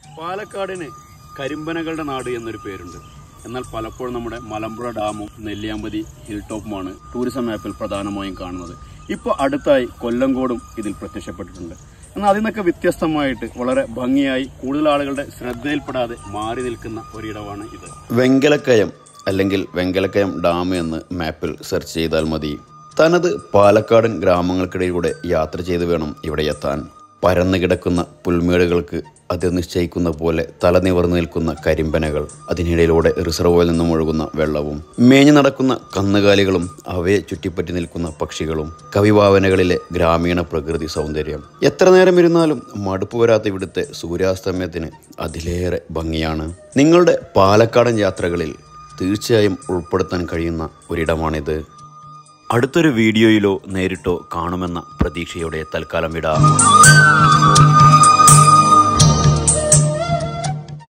പാലക്കാടിന് കരിമ്പനകളുടെ നാട് എന്നൊരു പേരുണ്ട് എന്നാൽ പലപ്പോഴും നമ്മുടെ മലമ്പുഴ ഡാമും നെല്ലിയാമ്പതി ഹിൽ ടോപ്പുമാണ് ടൂറിസം മാപ്പിൽ പ്രധാനമായും കാണുന്നത് ഇപ്പോൾ അടുത്തായി കൊല്ലങ്കോടും ഇതിൽ പ്രത്യക്ഷപ്പെട്ടിട്ടുണ്ട് എന്നാൽ അതിൽ നിന്നൊക്കെ വ്യത്യസ്തമായിട്ട് വളരെ ഭംഗിയായി കൂടുതൽ ആളുകളുടെ ശ്രദ്ധയിൽപ്പെടാതെ മാറി നിൽക്കുന്ന ഒരിടമാണ് ഇത് വെങ്കലക്കയം അല്ലെങ്കിൽ വെങ്കലക്കയം ഡാം എന്ന് മാപ്പിൽ സെർച്ച് ചെയ്താൽ മതി തനത് പാലക്കാടൻ ഗ്രാമങ്ങൾക്കിടയിലൂടെ യാത്ര ചെയ്ത് വേണം ഇവിടെ എത്താൻ പരന്നു കിടക്കുന്ന പുൽമേടുകൾക്ക് അത് നിശ്ചയിക്കുന്ന പോലെ തലനിവർന്നു നിൽക്കുന്ന കരിമ്പനകൾ അതിനിടയിലൂടെ റിസർവോയിൽ നിന്നും ഒഴുകുന്ന വെള്ളവും മേഞ്ഞു നടക്കുന്ന കന്നുകാലികളും അവയെ ചുറ്റിപ്പറ്റി നിൽക്കുന്ന പക്ഷികളും കവിഭാവനകളിലെ ഗ്രാമീണ പ്രകൃതി സൗന്ദര്യം എത്ര നേരം ഇരുന്നാലും മടുപ്പ് വരാത്ത ഇവിടുത്തെ സൂര്യാസ്തമയത്തിന് അതിലേറെ ഭംഗിയാണ് നിങ്ങളുടെ പാലക്കാടൻ യാത്രകളിൽ തീർച്ചയായും ഉൾപ്പെടുത്താൻ കഴിയുന്ന ഒരിടമാണിത് അടുത്തൊരു വീഡിയോയിലോ നേരിട്ടോ കാണുമെന്ന പ്രതീക്ഷയോടെ തൽക്കാലം വിടാം